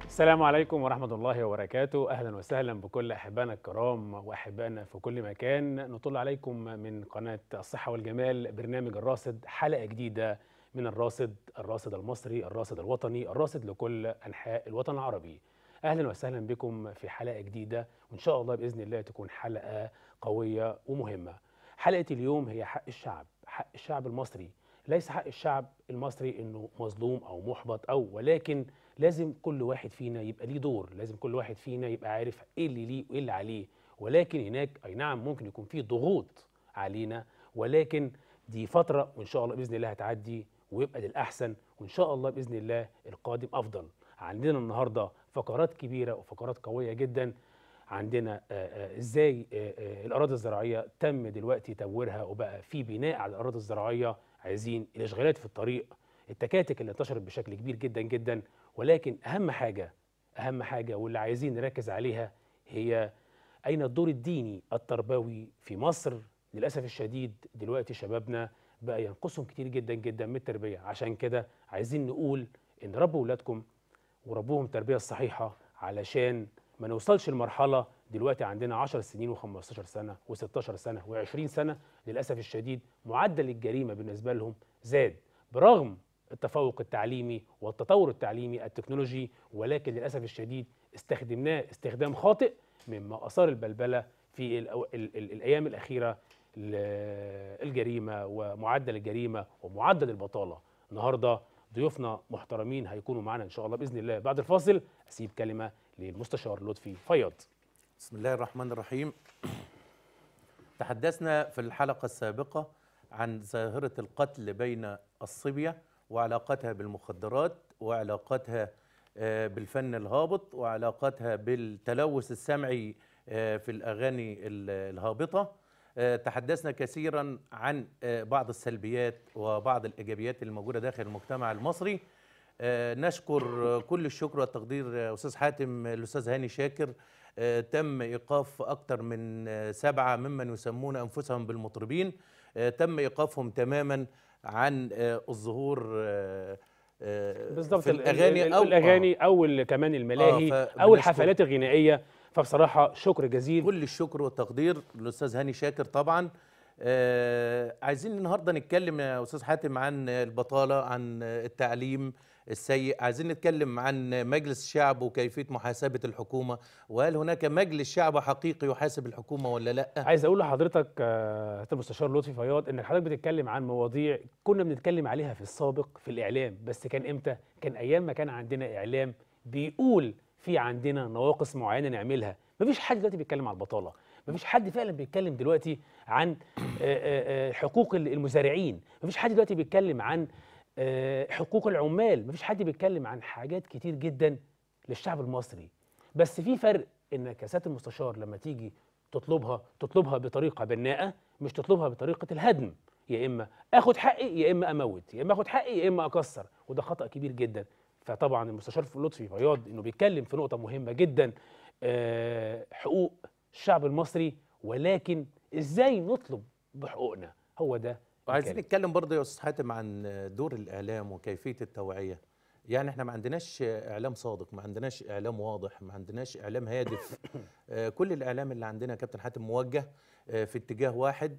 السلام عليكم ورحمة الله وبركاته أهلا وسهلا بكل أحبائنا الكرام وأحبائنا في كل مكان نطل عليكم من قناة الصحة والجمال برنامج الراصد حلقة جديدة من الراصد الراصد المصري الراصد الوطني الراصد لكل أنحاء الوطن العربي أهلا وسهلا بكم في حلقة جديدة وإن شاء الله بإذن الله تكون حلقة قوية ومهمة حلقة اليوم هي حق الشعب حق الشعب المصري ليس حق الشعب المصري انه مظلوم او محبط او ولكن لازم كل واحد فينا يبقى ليه دور لازم كل واحد فينا يبقى عارف ايه اللي ليه وايه اللي عليه ولكن هناك اي نعم ممكن يكون في ضغوط علينا ولكن دي فتره وان شاء الله باذن الله هتعدي ويبقى للاحسن وان شاء الله باذن الله القادم افضل عندنا النهارده فقرات كبيره وفقرات قويه جدا عندنا آه، آه، ازاي آه، آه، الاراضي الزراعيه تم دلوقتي تبويرها وبقى في بناء على الاراضي الزراعيه عايزين الاشغالات في الطريق التكاتك اللي انتشرت بشكل كبير جدا جدا ولكن اهم حاجه اهم حاجه واللي عايزين نركز عليها هي اين الدور الديني التربوي في مصر للاسف الشديد دلوقتي شبابنا بقى ينقصهم كتير جدا جدا من التربيه عشان كده عايزين نقول ان ربوا ولادكم وربوهم التربيه الصحيحه علشان ما نوصلش لمرحله دلوقتي عندنا 10 سنين و15 سنه و16 سنه و20 سنه للاسف الشديد معدل الجريمه بالنسبه لهم زاد برغم التفوق التعليمي والتطور التعليمي التكنولوجي ولكن للاسف الشديد استخدمناه استخدام خاطئ مما اثار البلبله في الأو... ال... ال... الايام الاخيره ل- الجريمه ومعدل الجريمه ومعدل البطاله النهارده ضيوفنا محترمين هيكونوا معانا ان شاء الله باذن الله بعد الفاصل اسيب كلمه للمستشار لطفي فياض بسم الله الرحمن الرحيم تحدثنا في الحلقة السابقة عن ظاهرة القتل بين الصبية وعلاقتها بالمخدرات وعلاقتها آه، بالفن الهابط وعلاقتها بالتلوث السمعي آه، في الأغاني ال- الهابطة آه، تحدثنا كثيرا عن آه، بعض السلبيات وبعض الإيجابيات الموجودة داخل المجتمع المصري آه، نشكر آه، كل الشكر والتقدير آه، أستاذ حاتم آه، الأستاذ هاني شاكر آه، تم إيقاف أكثر من آه، سبعة ممن يسمون أنفسهم بالمطربين آه، تم إيقافهم تماما عن آه، الظهور آه، آه، بالظبط في ال- ال- الأغاني ال- أو الاغاني او ال- كمان الملاهي آه، او فبنشكر- الحفلات الغنائيه فبصراحه شكر جزيل كل الشكر والتقدير للاستاذ هاني شاكر طبعا آه عايزين النهارده نتكلم يا استاذ حاتم عن البطاله عن التعليم السيء عايزين نتكلم عن مجلس الشعب وكيفيه محاسبه الحكومه وهل هناك مجلس شعب حقيقي يحاسب الحكومه ولا لا عايز اقول لحضرتك آه، سيادة المستشار لطفي فياض انك حضرتك بتتكلم عن مواضيع كنا بنتكلم عليها في السابق في الاعلام بس كان امتى كان ايام ما كان عندنا اعلام بيقول في عندنا نواقص معينه نعملها مفيش حد دلوقتي بيتكلم عن البطاله مفيش حد فعلا بيتكلم دلوقتي عن آه، آه، آه، حقوق المزارعين مفيش حد دلوقتي بيتكلم عن آه، حقوق العمال مفيش حد بيتكلم عن حاجات كتير جدا للشعب المصري بس في فرق انك يا سياده المستشار لما تيجي تطلبها تطلبها بطريقه بناءه مش تطلبها بطريقه الهدم يا اما اخد حقي يا اما اموت يا اما اخد حقي يا اما اكسر وده خطا كبير جدا فطبعا المستشار لطفي فياض انه بيتكلم في نقطه مهمه جدا آه، حقوق الشعب المصري ولكن ازاي نطلب بحقوقنا هو ده وعايزين الكلام. نتكلم برضه يا استاذ حاتم عن دور الاعلام وكيفيه التوعيه يعني احنا ما عندناش اعلام صادق ما عندناش اعلام واضح ما عندناش اعلام هادف آه، كل الاعلام اللي عندنا يا كابتن حاتم موجه آه، في اتجاه واحد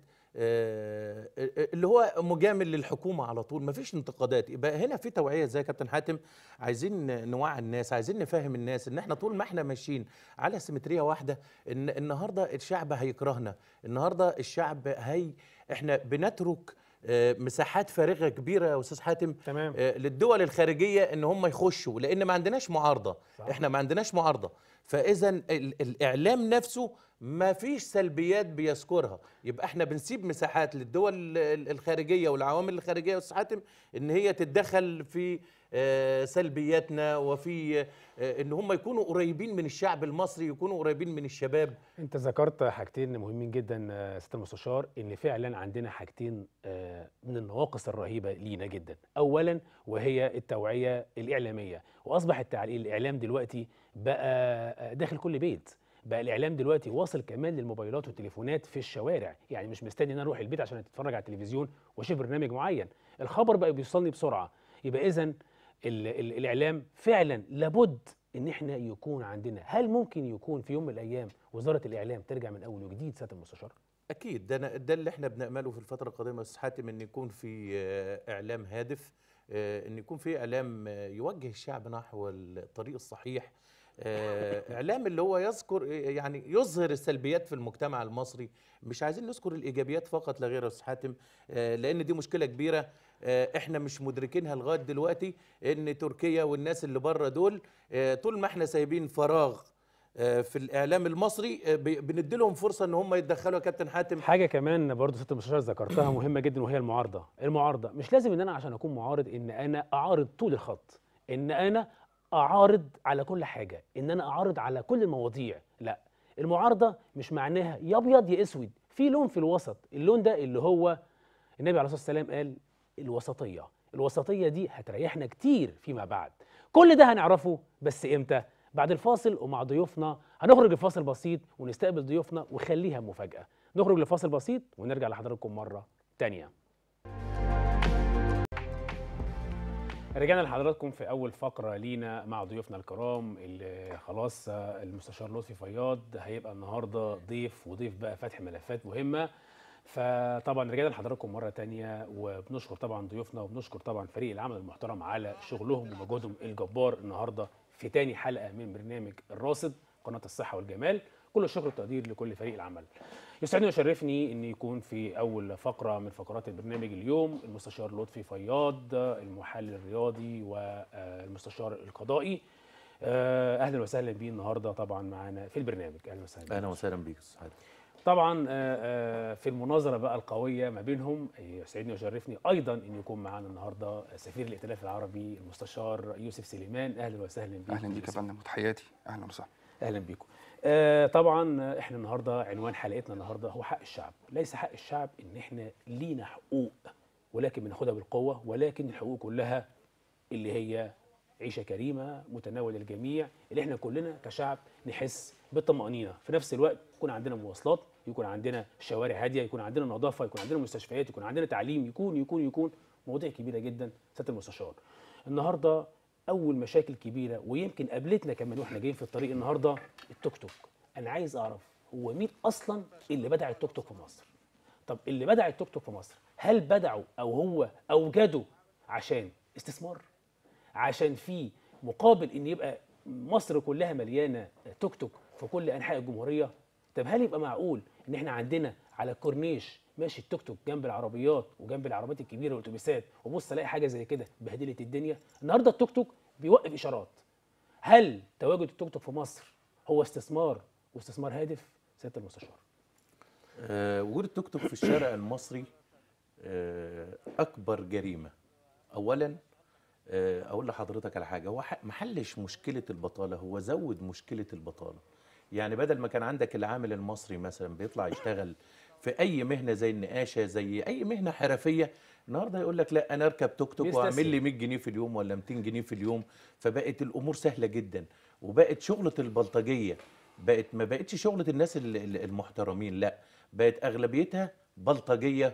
آه، اللي هو مجامل للحكومه على طول ما فيش انتقادات يبقى هنا في توعيه زي يا كابتن حاتم عايزين نوعي الناس عايزين نفهم الناس ان احنا طول ما احنا ماشيين على سيمتريه واحده ان النهارده الشعب هيكرهنا النهارده الشعب هي احنا بنترك آه، مساحات فارغه كبيره يا استاذ حاتم تمام آه، للدول الخارجيه ان هم يخشوا لان ما عندناش معارضه صح. احنا ما عندناش معارضه فاذا ال- الاعلام نفسه ما فيش سلبيات بيذكرها يبقى احنا بنسيب مساحات للدول ال- الخارجيه والعوامل الخارجيه يا استاذ حاتم ان هي تتدخل في آه، سلبياتنا وفي آه، ان هم يكونوا قريبين من الشعب المصري يكونوا قريبين من الشباب انت ذكرت حاجتين مهمين جدا آه، سياده المستشار ان فعلا عندنا حاجتين آه، من النواقص الرهيبه لينا جدا اولا وهي التوعيه الاعلاميه واصبح التعليق الاعلام دلوقتي بقى آه، داخل كل بيت بقى الاعلام دلوقتي واصل كمان للموبايلات والتليفونات في الشوارع يعني مش مستني ان انا اروح البيت عشان اتفرج على التلفزيون واشوف برنامج معين الخبر بقى بيوصلني بسرعه يبقى اذا ال- ال- الاعلام فعلا لابد ان احنا يكون عندنا هل ممكن يكون في يوم من الايام وزاره الاعلام ترجع من اول وجديد سياده المستشار اكيد ده أنا- ده اللي احنا بنامله في الفتره القادمه يا استاذ حاتم ان يكون في آه، اعلام هادف آه، ان يكون في اعلام آه، يوجه الشعب نحو الطريق الصحيح آه، اعلام اللي هو يذكر يعني يظهر السلبيات في المجتمع المصري مش عايزين نذكر الايجابيات فقط لا غير يا استاذ حاتم آه، لان دي مشكله كبيره آه، احنا مش مدركينها لغايه دلوقتي ان تركيا والناس اللي بره دول آه، طول ما احنا سايبين فراغ آه، في الاعلام المصري آه، بي- بنديلهم فرصه ان هم يتدخلوا يا كابتن حاتم حاجه كمان برضه سياده المستشار ذكرتها مهمه جدا وهي المعارضه المعارضه مش لازم ان انا عشان اكون معارض ان انا اعارض طول الخط ان انا اعارض على كل حاجه ان انا اعارض على كل المواضيع لا المعارضه مش معناها يا ابيض يا اسود في لون في الوسط اللون ده اللي هو النبي عليه الصلاه والسلام قال الوسطيه الوسطيه دي هتريحنا كتير فيما بعد كل ده هنعرفه بس امتى بعد الفاصل ومع ضيوفنا هنخرج لفاصل بسيط ونستقبل ضيوفنا وخليها مفاجاه نخرج لفاصل بسيط ونرجع لحضراتكم مره تانية رجعنا لحضراتكم في اول فقره لينا مع ضيوفنا الكرام اللي خلاص آه، المستشار لطفي فياض هيبقى النهارده ضيف وضيف بقى فتح ملفات مهمه فطبعا رجعنا لحضراتكم مره تانية وبنشكر طبعا ضيوفنا وبنشكر طبعا فريق العمل المحترم على شغلهم ومجهودهم الجبار النهارده في تاني حلقه من برنامج الراصد قناه الصحه والجمال كل الشكر والتقدير لكل فريق العمل يسعدني ويشرفني ان يكون في اول فقره من فقرات البرنامج اليوم المستشار لطفي فياض المحلل الرياضي والمستشار القضائي آه، اهلا وسهلا بيه النهارده طبعا معانا في البرنامج اهلا وسهلا بيه. اهلا وسهلا بيك يا استاذ حاتم طبعا آه، آه، في المناظره بقى القويه ما بينهم يسعدني ويشرفني ايضا ان يكون معانا النهارده سفير الائتلاف العربي المستشار يوسف سليمان اهلا وسهلا بيك اهلا بيك يا يوسف. فندم وتحياتي اهلا وسهلا اهلا بيكم آه طبعا آه، احنا النهارده عنوان حلقتنا النهارده هو حق الشعب ليس حق الشعب ان احنا لينا حقوق ولكن بناخدها بالقوه ولكن الحقوق كلها اللي هي عيشه كريمه متناول الجميع اللي احنا كلنا كشعب نحس بالطمانينه في نفس الوقت يكون عندنا مواصلات يكون عندنا شوارع هاديه يكون عندنا نظافه يكون عندنا مستشفيات يكون عندنا تعليم يكون يكون يكون مواضيع كبيره جدا سياده المستشار النهارده اول مشاكل كبيره ويمكن قابلتنا كمان واحنا جايين في الطريق النهارده التوك توك انا عايز اعرف هو مين اصلا اللي بدع التوك توك في مصر طب اللي بدع التوك توك في مصر هل بدعوا او هو اوجده عشان استثمار عشان في مقابل ان يبقى مصر كلها مليانه توك توك في كل انحاء الجمهوريه طب هل يبقى معقول ان احنا عندنا على الكورنيش ماشي التوك توك جنب العربيات وجنب العربيات الكبيره والاتوبيسات وبص الاقي حاجه زي كده بهدلت الدنيا النهارده التوك توك بيوقف اشارات هل تواجد التوك توك في مصر هو استثمار واستثمار هادف سياده المستشار آه، وجود التوك توك في الشارع المصري آه، اكبر جريمه اولا آه، اقول لحضرتك على حاجه هو ح- ما حلش مشكله البطاله هو زود مشكله البطاله يعني بدل ما كان عندك العامل المصري مثلا بيطلع يشتغل في اي مهنه زي النقاشه زي اي مهنه حرفيه النهارده يقول لك لا انا اركب توك توك بيستسهل. واعمل لي 100 جنيه في اليوم ولا 200 جنيه في اليوم فبقت الامور سهله جدا وبقت شغله البلطجيه بقت ما بقتش شغله الناس ال- ال- المحترمين لا بقت اغلبيتها بلطجيه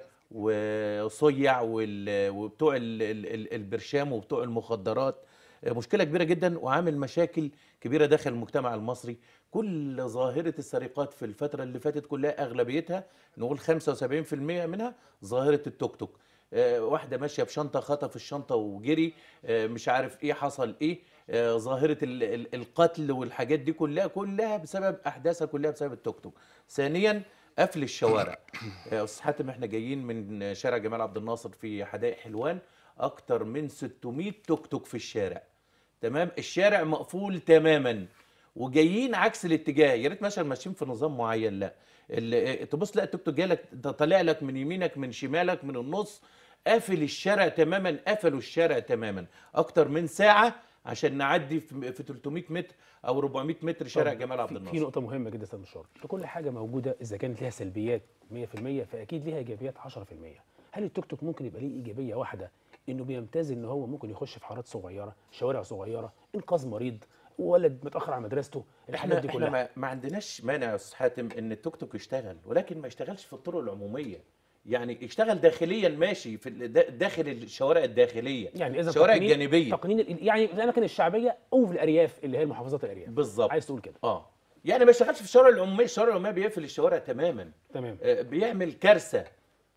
وصيع وال- وبتوع ال- ال- ال- البرشام وبتوع المخدرات مشكله كبيره جدا وعامل مشاكل كبيره داخل المجتمع المصري كل ظاهره السرقات في الفتره اللي فاتت كلها اغلبيتها نقول 75% منها ظاهره التوك توك آه، واحده ماشيه بشنطه خطف الشنطه وجري آه، مش عارف ايه حصل ايه آه، ظاهره ال- ال- القتل والحاجات دي كلها كلها بسبب احداثها كلها بسبب التوك توك ثانيا قفل الشوارع يا استاذ حاتم احنا جايين من شارع جمال عبد الناصر في حدائق حلوان اكتر من 600 توك توك في الشارع تمام الشارع مقفول تماما وجايين عكس الاتجاه يا ريت مثلا ماشيين في نظام معين لا ال- تبص تلاقي التوك توك جالك ده طالع لك من يمينك من شمالك من النص قافل الشارع تماما قفلوا الشارع تماما اكتر من ساعه عشان نعدي في في 300 متر او 400 متر شارع طب جمال عبد في- في الناصر نقطة مهمة جدا يا استاذ مشوار، لكل حاجة موجودة إذا كانت ليها سلبيات 100% فأكيد ليها إيجابيات 10%. هل التوك توك ممكن يبقى ليه إيجابية واحدة إنه بيمتاز إن هو ممكن يخش في حارات صغيرة، شوارع صغيرة، إنقاذ مريض، ولد متأخر على مدرسته، الحاجات احنا دي احنا كلها. ما, ما عندناش مانع يا استاذ حاتم ان التوك توك يشتغل ولكن ما يشتغلش في الطرق العموميه يعني يشتغل داخليا ماشي في ال- دا- داخل الشوارع الداخليه يعني اذا الشوارع تقنين- الجانبيه تقنين ال- يعني في الاماكن الشعبيه او في الارياف اللي هي محافظات الارياف بالظبط عايز تقول كده اه يعني ما يشتغلش في الشوارع العموميه الشوارع العموميه بيقفل الشوارع تماما تمام آه، بيعمل كارثه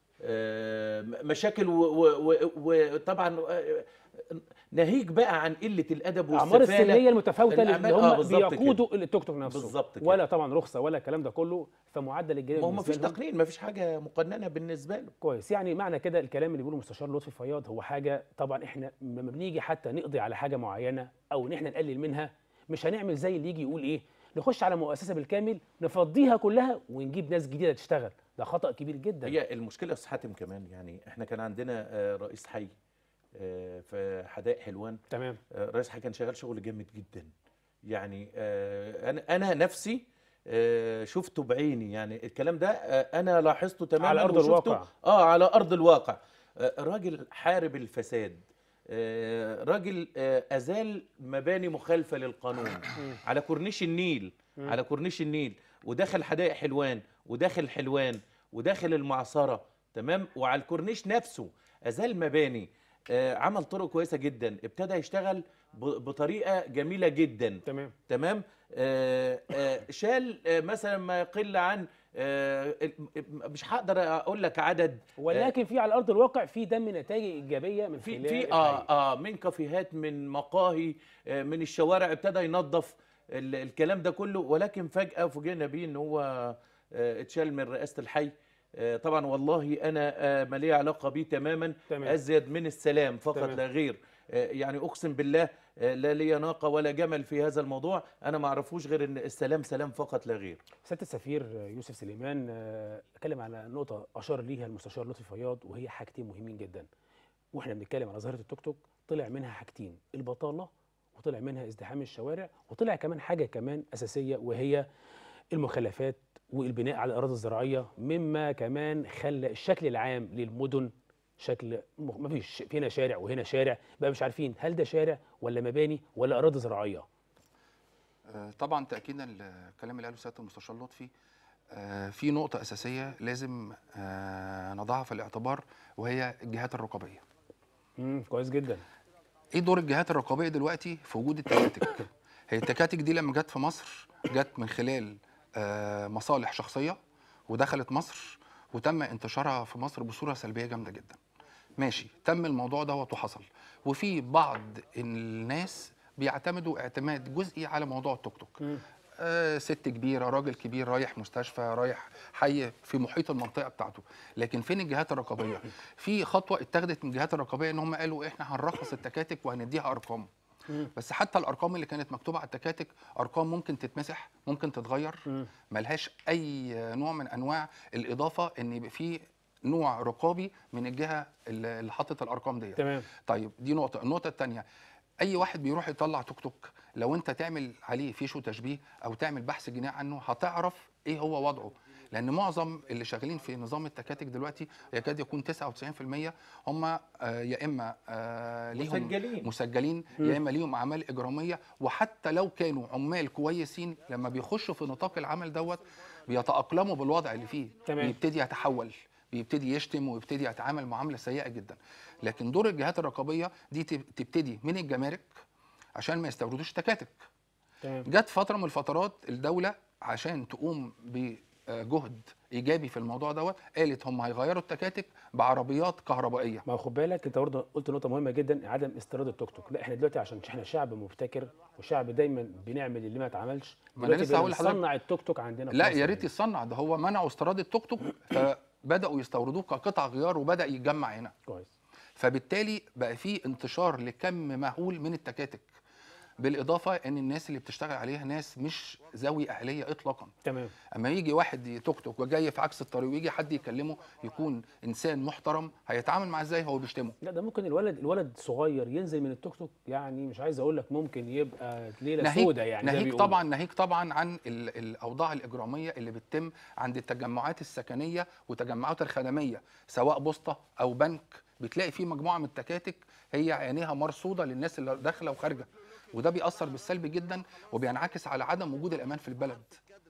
آه، مشاكل و- و- و- وطبعا آه، ناهيك بقى عن قله الادب اعمار والسفاله السنيه المتفاوته اللي الأعمال- آه، هم بالظبط بيقودوا التوك توك نفسه بالظبط كده. ولا طبعا رخصه ولا الكلام ده كله فمعدل الجريمه ما هو ما بالنسبة فيش لهم تقنين ما فيش حاجه مقننه بالنسبه له كويس يعني معنى كده الكلام اللي بيقوله مستشار لطفي فياض هو حاجه طبعا احنا لما بنيجي حتى نقضي على حاجه معينه او ان احنا نقلل منها مش هنعمل زي اللي يجي يقول ايه نخش على مؤسسه بالكامل نفضيها كلها ونجيب ناس جديده تشتغل ده خطا كبير جدا هي المشكله يا استاذ حاتم كمان يعني احنا كان عندنا آه، رئيس حي آه، في حدائق حلوان تمام آه، رئيس حي كان شغال شغل جامد جدا يعني آه، انا انا نفسي آه، شفته بعيني يعني الكلام ده آه، انا لاحظته تماما على أرض وشفته- الواقع. اه على ارض الواقع آه، راجل حارب الفساد آه، راجل آه، ازال مباني مخالفه للقانون على كورنيش النيل مم. على كورنيش النيل وداخل حدائق حلوان وداخل حلوان وداخل المعصره تمام وعلى الكورنيش نفسه ازال مباني آه، عمل طرق كويسه جدا ابتدى يشتغل ب- بطريقه جميله جدا تمام تمام آه، آه، شال آه، مثلا ما يقل عن آه، مش هقدر اقول لك عدد ولكن في على ارض الواقع في دم نتائج ايجابيه من في خلال في الحي. اه اه من كافيهات من مقاهي آه، من الشوارع ابتدى ينظف ال- الكلام ده كله ولكن فجأة فوجئنا بيه ان هو آه، اتشال من رئاسة الحي آه، طبعا والله انا آه، ما لي علاقة بيه تماما تمام. ازيد من السلام فقط تمام. لا غير آه، يعني اقسم بالله آه، لا لي ناقة ولا جمل في هذا الموضوع انا ما اعرفوش غير ان السلام سلام فقط لا غير سياده السفير يوسف سليمان آه، اتكلم على نقطه اشار ليها المستشار لطفي فياض وهي حاجتين مهمين جدا واحنا بنتكلم على ظاهره التوك توك طلع منها حاجتين البطاله وطلع منها ازدحام الشوارع وطلع كمان حاجه كمان اساسيه وهي المخلفات والبناء على الاراضي الزراعيه مما كمان خلى الشكل العام للمدن شكل ما فيش في هنا شارع وهنا شارع بقى مش عارفين هل ده شارع ولا مباني ولا اراضي زراعيه آه، طبعا تاكيدا للكلام اللي قاله سياده المستشار لطفي آه، في نقطه اساسيه لازم آه، نضعها في الاعتبار وهي الجهات الرقابيه امم كويس جدا ايه دور الجهات الرقابيه دلوقتي في وجود التكاتك هي التكاتك دي لما جت في مصر جت من خلال آه، مصالح شخصيه ودخلت مصر وتم انتشارها في مصر بصوره سلبيه جامده جدا ماشي تم الموضوع دوت وحصل وفي بعض الناس بيعتمدوا اعتماد جزئي على موضوع التوك توك مم. آه ست كبيره راجل كبير رايح مستشفى رايح حي في محيط المنطقه بتاعته لكن فين الجهات الرقابيه في خطوه اتخذت من الجهات الرقابيه ان هم قالوا احنا هنرخص التكاتك وهنديها ارقام مم. بس حتى الارقام اللي كانت مكتوبه على التكاتك ارقام ممكن تتمسح ممكن تتغير مم. ملهاش اي نوع من انواع الاضافه ان يبقى في نوع رقابي من الجهه اللي اللي حطت الارقام ديت تمام طيب دي نقطة، النقطة التانية أي واحد بيروح يطلع توك توك لو أنت تعمل عليه فيش وتشبيه أو تعمل بحث جنائي عنه هتعرف إيه هو وضعه، لأن معظم اللي شغالين في نظام التكاتك دلوقتي يكاد يكون 99% هم آه، يا إما آه، ليهم مسجلين. مسجلين يا إما ليهم أعمال إجرامية وحتى لو كانوا عمال كويسين لما بيخشوا في نطاق العمل دوت بيتأقلموا بالوضع اللي فيه تمام. بيبتدي يتحول بيبتدي يشتم ويبتدي يتعامل معامله سيئه جدا لكن دور الجهات الرقابيه دي تب- تبتدي من الجمارك عشان ما يستوردوش تكاتك تمام جت فتره من الفترات الدوله عشان تقوم بجهد ايجابي في الموضوع دوت قالت هم هيغيروا التكاتك بعربيات كهربائيه ما هو خد بالك انت برضه قلت نقطه مهمه جدا عدم استيراد التوك توك لا احنا دلوقتي عشان احنا شعب مبتكر وشعب دايما بنعمل اللي ما اتعملش ما أنا دلوقتي لسه هقول لحضرتك- بنصنع التوك توك عندنا في لا مصر يا ريت يعني. يصنع ده هو منعوا استيراد التوك توك فبداوا يستوردوه كقطع غيار وبدا يتجمع هنا كويس فبالتالي بقى في انتشار لكم مهول من التكاتك بالاضافه ان الناس اللي بتشتغل عليها ناس مش ذوي اهليه اطلاقا تمام اما يجي واحد توك توك وجاي في عكس الطريق ويجي حد يكلمه يكون انسان محترم هيتعامل معاه ازاي هو بيشتمه لا ده ممكن الولد الولد صغير ينزل من التوك توك يعني مش عايز اقول لك ممكن يبقى ليله ناهيك سوداء يعني زي ما ناهيك بيقولوا. طبعا ناهيك طبعا عن ال- الاوضاع الاجراميه اللي بتتم عند التجمعات السكنيه وتجمعات الخدميه سواء بوسطه او بنك بتلاقي في مجموعه من التكاتك هي عينيها مرصوده للناس اللي داخله وخارجه وده بيأثر بالسلب جدا وبينعكس على عدم وجود الامان في البلد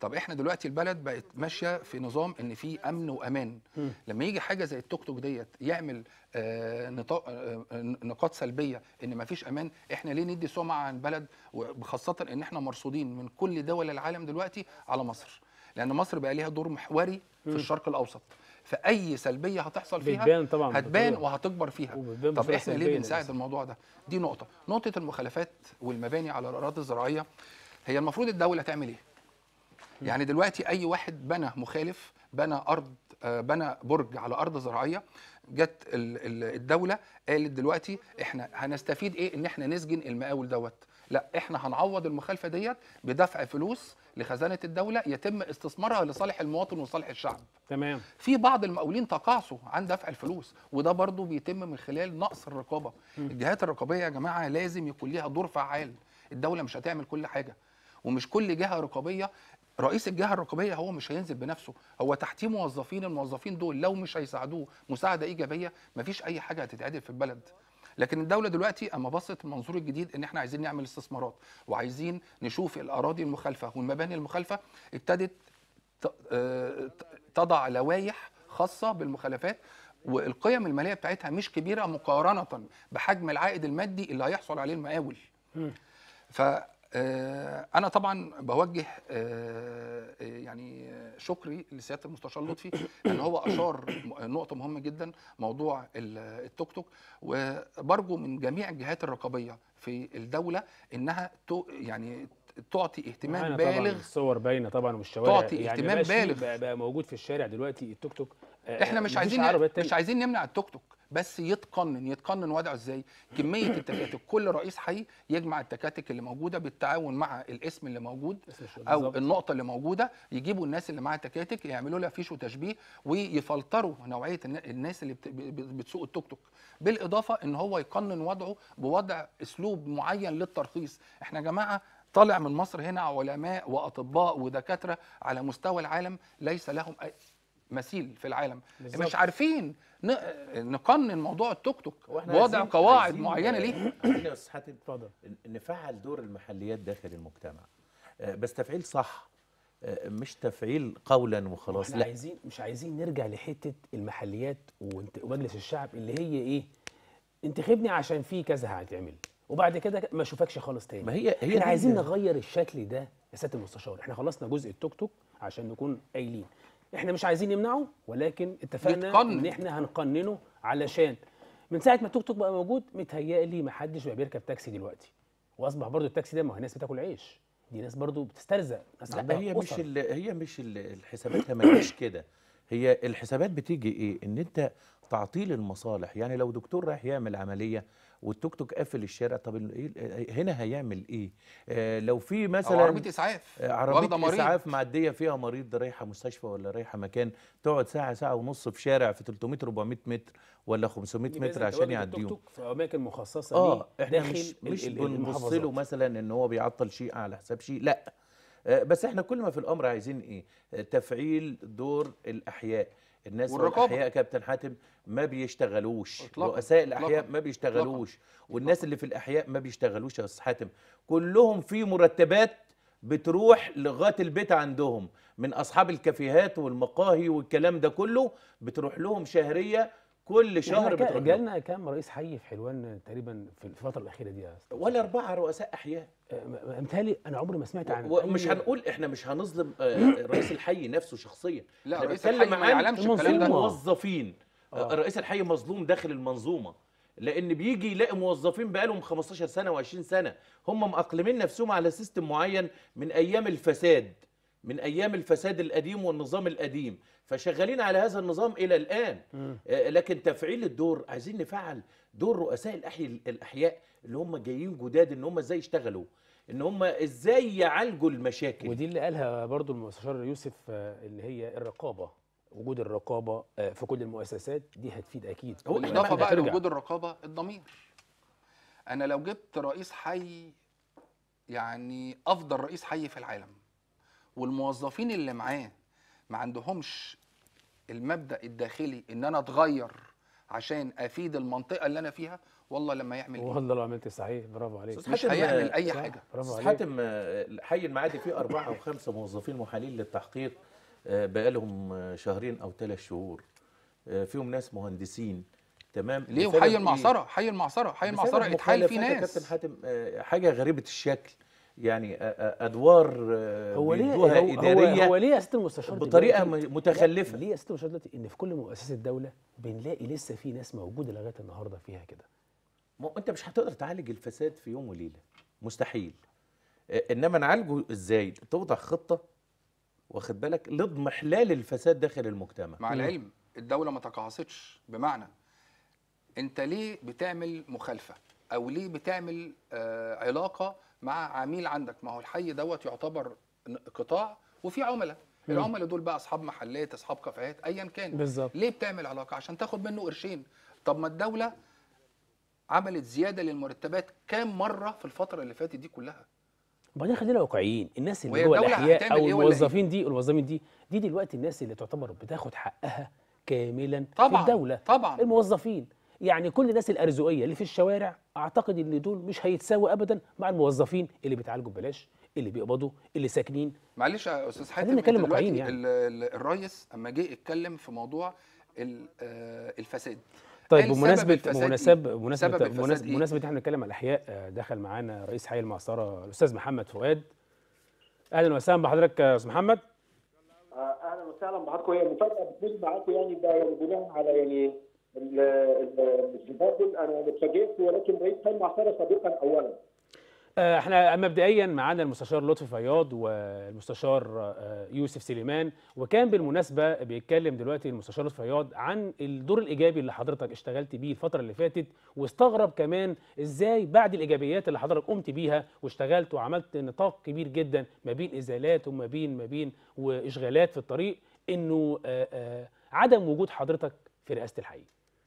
طب احنا دلوقتي البلد بقت ماشيه في نظام ان في امن وامان مم. لما يجي حاجه زي التوك توك ديت يعمل آه نطاق آه نقاط سلبيه ان ما فيش امان احنا ليه ندي سمعه عن بلد وخاصه ان احنا مرصودين من كل دول العالم دلوقتي على مصر لان مصر بقى ليها دور محوري في مم. الشرق الاوسط فاي سلبيه هتحصل فيها بتبان طبعا هتبان بطريقة. وهتكبر فيها وبتبان طب بصورة احنا سلبية ليه بنساعد للأسف. الموضوع ده دي نقطه نقطه المخالفات والمباني على الاراضي الزراعيه هي المفروض الدوله تعمل ايه يعني دلوقتي اي واحد بنى مخالف بنى ارض آه، بنى برج على ارض زراعيه جت ال- ال- الدوله قالت دلوقتي احنا هنستفيد ايه ان احنا نسجن المقاول دوت لا احنا هنعوض المخالفه ديت بدفع فلوس لخزانه الدوله يتم استثمارها لصالح المواطن وصالح الشعب تمام في بعض المقاولين تقاعسوا عن دفع الفلوس وده برضو بيتم من خلال نقص الرقابه الجهات الرقابيه يا جماعه لازم يكون ليها دور فعال الدوله مش هتعمل كل حاجه ومش كل جهه رقابيه رئيس الجهه الرقابيه هو مش هينزل بنفسه هو تحتيه موظفين الموظفين دول لو مش هيساعدوه مساعده ايجابيه مفيش اي حاجه هتتعدل في البلد لكن الدوله دلوقتي اما بصت المنظور الجديد ان احنا عايزين نعمل استثمارات وعايزين نشوف الاراضي المخالفه والمباني المخالفه ابتدت ت- آه، ت- تضع لوائح خاصه بالمخالفات والقيم الماليه بتاعتها مش كبيره مقارنه بحجم العائد المادي اللي هيحصل عليه المقاول مم. ف آه، انا طبعا بوجه آه، آه، يعني آه، شكري لسياده المستشار لطفي ان هو اشار م- نقطه مهمه جدا موضوع ال- التوك توك وبرجو من جميع الجهات الرقابيه في الدوله انها تو- يعني تعطي اهتمام معانا طبعا بالغ الصور باينه طبعا والشوارع تعطي يعني اهتمام مبقاش فيه- بالغ. بقى, بقى موجود في الشارع دلوقتي التوك توك آه، احنا مش مفيش عايزين عربيات مش تانية. عايزين نمنع التوك توك بس يتقنن يتقنن وضعه ازاي كميه التكاتك كل رئيس حي يجمع التكاتك اللي موجوده بالتعاون مع الاسم اللي موجود اسم الشغل او بالظبط. النقطه اللي موجوده يجيبوا الناس اللي معاها تكاتك يعملوا لها فيش وتشبيه ويفلتروا نوعيه النا- الناس اللي بت- ب- ب- بتسوق التوك توك بالاضافه ان هو يقنن وضعه بوضع اسلوب معين للترخيص احنا يا جماعه طالع من مصر هنا علماء واطباء ودكاتره على مستوى العالم ليس لهم أي مثيل في العالم بالظبط. مش عارفين ن- نقنن موضوع التوك توك وإحنا بوضع عايزين- قواعد عايزين- معينه ليه عايزين يا استاذ حاتم اتفضل ن- نفعل دور المحليات داخل المجتمع آه، بس تفعيل صح آه، مش تفعيل قولا وخلاص احنا لا عايزين مش عايزين نرجع لحته المحليات وانت- ومجلس الشعب اللي هي ايه انتخبني عشان في كذا هيتعمل وبعد كده ما اشوفكش خالص تاني ما هي هي احنا دي عايزين اللي- نغير الشكل ده يا سياده المستشار احنا خلصنا جزء التوك توك عشان نكون قايلين احنا مش عايزين نمنعه ولكن اتفقنا يتقنن. ان احنا هنقننه علشان من ساعه ما التوك توك بقى موجود متهيألي ما حدش بقى بيركب تاكسي دلوقتي واصبح برضو التاكسي ده ما هو ناس بتاكل عيش دي ناس برضو بتسترزق ناس لا عندها هي مش أسر. ال- هي مش ال- الحسابات مش كده هي الحسابات بتيجي ايه ان انت تعطيل المصالح يعني لو دكتور رايح يعمل عمليه والتوك توك قافل الشارع طب ال- إيه- هنا هيعمل ايه آه لو في او مثلا عربيه اسعاف آه، واخدة عربيه مريض. اسعاف معديه فيها مريض رايحه مستشفى ولا رايحه مكان تقعد ساعه ساعه ونص في شارع في 300 400 متر ولا 500 يبقى متر إذا عشان تواجد يعديهم التوك توك في اماكن مخصصه اه ليه احنا داخل مش ال- مش ال- بنبص له المحافظات. مثلا ان هو بيعطل شيء على حساب شيء لا آه، بس احنا كل ما في الامر عايزين ايه آه، تفعيل دور الاحياء الناس والرقابة. الاحياء كابتن حاتم ما بيشتغلوش إطلاقاً. رؤساء الاحياء إطلاقاً. ما بيشتغلوش والناس اللي في الاحياء ما بيشتغلوش يا استاذ حاتم كلهم في مرتبات بتروح لغايه البيت عندهم من اصحاب الكافيهات والمقاهي والكلام ده كله بتروح لهم شهريه كل شهر احنا كا- بتروح لهم. جالنا كام رئيس حي في حلوان تقريبا في الفتره الاخيره دي يا أستاذ؟ ولا اربعه رؤساء احياء آه، م- متهيألي انا عمري ما سمعت عن ومش أي- هنقول احنا مش هنظلم آه، رئيس الحي نفسه شخصيا لا أنا رئيس بتكلم الحي ما عن يعلمش الكلام ده المنظومة. موظفين آه. آه. رئيس الحي مظلوم داخل المنظومه لان بيجي يلاقي موظفين بقالهم 15 سنه و20 سنه هم مأقلمين نفسهم على سيستم معين من ايام الفساد من ايام الفساد القديم والنظام القديم فشغالين على هذا النظام الى الان مم. آه، لكن تفعيل الدور عايزين نفعل دور رؤساء الأحي الاحياء اللي هم جايين جداد ان هم ازاي يشتغلوا ان هم ازاي يعالجوا المشاكل ودي اللي قالها برضو المستشار يوسف آه، اللي هي الرقابه وجود الرقابه آه، في كل المؤسسات دي هتفيد اكيد هو كل ما بالاضافه بقى هترجع. لوجود الرقابه الضمير انا لو جبت رئيس حي يعني افضل رئيس حي في العالم والموظفين اللي معاه ما عندهمش المبدا الداخلي ان انا اتغير عشان افيد المنطقه اللي انا فيها والله لما يعمل إيه؟ والله لو عملت صحيح برافو عليك أستاذ مش حاتم، هيعمل آه، اي صح، حاجه برافو أستاذ عليك حاتم آه، حي المعادي فيه أربعة أو خمسة موظفين محالين للتحقيق آه، بقالهم آه، شهرين أو ثلاث شهور آه، فيهم ناس مهندسين تمام ليه بسبب وحي إيه؟ المعصره حي المعصره حي بسبب المعصره اتحال فيه مخالفات يا كابتن ناس حاتم آه، حاجة غريبة الشكل يعني آه، آه، أدوار آه، هو ليه بيدوها هو, هو, إدارية هو ليه يا سياده المستشار بطريقة دلوقتي- م- متخلفة. لا، ليه يا سياده المستشار دلوقتي ان في كل مؤسسات الدوله بنلاقي لسه في ناس موجوده لغايه النهارده فيها كده ما هو انت مش هتقدر تعالج الفساد في يوم وليله مستحيل آه، انما نعالجه ازاي توضع خطه واخد بالك لاضمحلال الفساد داخل المجتمع مع العلم الدوله ما تقاعستش بمعنى انت ليه بتعمل مخالفه او ليه بتعمل آه علاقه مع عميل عندك ما هو الحي دوت يعتبر ن- قطاع وفي عملاء العملاء دول بقى اصحاب محلات اصحاب كافيهات ايا كان بالظبط. ليه بتعمل علاقه عشان تاخد منه قرشين طب ما الدوله عملت زياده للمرتبات كام مره في الفتره اللي فاتت دي كلها وبعدين خلينا واقعيين الناس اللي وهي جوه الدولة الاحياء هتعمل او إيه ولا إيه؟ الموظفين دي الموظفين دي دي دلوقتي الناس اللي تعتبر بتاخد حقها كاملا طبعاً، في الدوله طبعاً. الموظفين يعني كل الناس الارزقيه اللي في الشوارع اعتقد ان دول مش هيتساووا ابدا مع الموظفين اللي بيتعالجوا ببلاش اللي بيقبضوا اللي ساكنين معلش يا استاذ حاتم خلينا أنت نتكلم دلوقتي واقعيين يعني. ال- ال- الريس اما جه اتكلم في موضوع ال- آه، الفساد طيب قال سبب بمناسبه الفساد بمناسبه إيه؟ بمناسبه سبب الفساد بمناسبه إيه؟ بمناسبه احنا بنتكلم على الاحياء آه، دخل معانا رئيس حي المعصره الاستاذ محمد فؤاد اهلا وسهلا بحضرتك يا استاذ محمد آه، اهلا وسهلا بحضراتكم هي مفاجاه بتكون معاكم يعني ده يعني بناء على يعني ال- ال- التداخل انا اتفاجئت ولكن رئيس حي المعصره سابقا اولا آه، احنا مبدئيا معانا المستشار لطفي فياض والمستشار آه، يوسف سليمان وكان بالمناسبه بيتكلم دلوقتي المستشار لطفي فياض عن الدور الايجابي اللي حضرتك اشتغلت بيه الفتره اللي فاتت واستغرب كمان ازاي بعد الايجابيات اللي حضرتك قمت بيها واشتغلت وعملت نطاق كبير جدا ما بين ازالات وما بين ما بين واشغالات في الطريق انه آه، آه، عدم وجود حضرتك في رئاسه الحي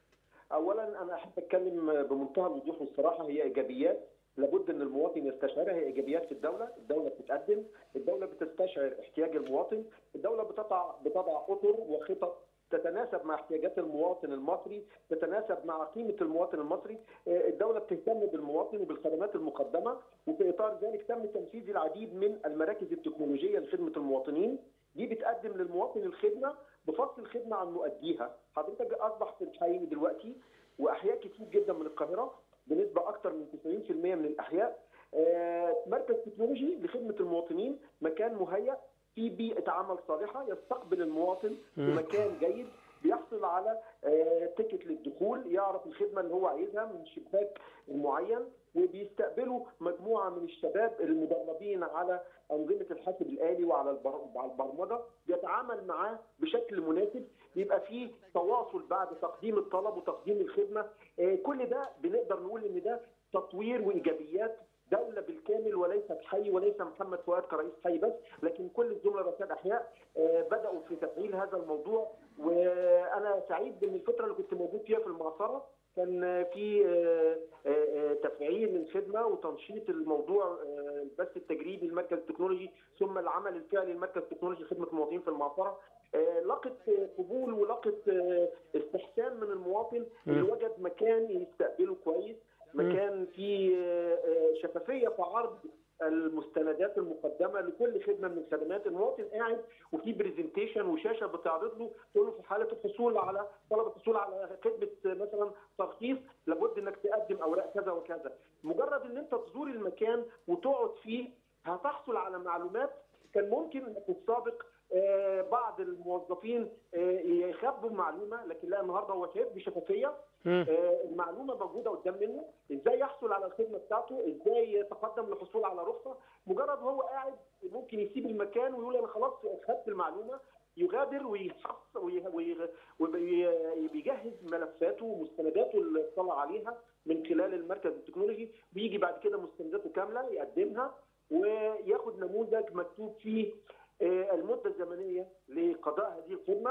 اولا انا احب اتكلم بمنتهى الوضوح والصراحه هي ايجابيات لابد ان المواطن يستشعرها هي ايجابيات في الدوله، الدوله بتتقدم، الدوله بتستشعر احتياج المواطن، الدوله بتضع بتضع اطر وخطط تتناسب مع احتياجات المواطن المصري، تتناسب مع قيمه المواطن المصري، آه، الدوله بتهتم بالمواطن وبالخدمات المقدمه وفي اطار ذلك تم تنفيذ العديد من المراكز التكنولوجيه لخدمه المواطنين، دي بتقدم للمواطن الخدمه بفصل الخدمه عن مؤديها، حضرتك اصبح في الحي دلوقتي واحياء كتير جدا من القاهره بنسبه اكثر من 90% من الاحياء آه، مركز تكنولوجي لخدمه المواطنين مكان مهيأ في بيئه عمل صالحه يستقبل المواطن في مم. مكان جيد بيحصل على آه، تيكت للدخول يعرف الخدمه اللي هو عايزها من شباك معين وبيستقبلوا مجموعه من الشباب المدربين على انظمه الحاسب الالي وعلى البر- وعلى البرمجه بيتعامل معاه بشكل مناسب بيبقى فيه تواصل بعد تقديم الطلب وتقديم الخدمه آه، كل ده بنقدر نقول ان ده تطوير وايجابيات دوله بالكامل وليست حي وليس محمد فؤاد كرئيس حي بس لكن كل الزملاء رؤساء احياء آه، بداوا في تفعيل هذا الموضوع وانا سعيد ان الفتره اللي كنت موجود فيها في المعصره كان في آه، آه، آه، تفعيل للخدمه وتنشيط الموضوع آه، البث التجريبي للمركز التكنولوجي ثم العمل الفعلي للمركز التكنولوجي لخدمه المواطنين في المعصره آه، لقت آه، قبول ولقت آه، استحسان من المواطن اللي مم. وجد مكان يستقبله كويس مكان فيه آه، آه، شفافيه في عرض المستندات المقدمه لكل خدمه من الخدمات المواطن قاعد وفي برزنتيشن وشاشه بتعرض له تقول له في حاله الحصول على طلب الحصول على خدمه مثلا ترخيص لابد انك تقدم اوراق كذا وكذا مجرد ان انت تزور المكان وتقعد فيه هتحصل على معلومات كان ممكن انك في السابق آه، بعض الموظفين آه، يخبوا معلومه لكن لا النهارده هو شايف بشفافيه مم. آه، المعلومه موجوده قدام منه ازاي يحصل على الخدمه بتاعته ازاي يتقدم للحصول على رخصه مجرد هو قاعد ممكن يسيب المكان ويقول انا خلاص خدت المعلومه يغادر ويحص وي- وي- وبي- وبيجهز ملفاته ومستنداته اللي اطلع عليها من خلال المركز التكنولوجي بيجي بعد كده مستنداته كامله يقدمها وياخد نموذج مكتوب فيه آه، المده الزمنيه لقضاء هذه الخدمه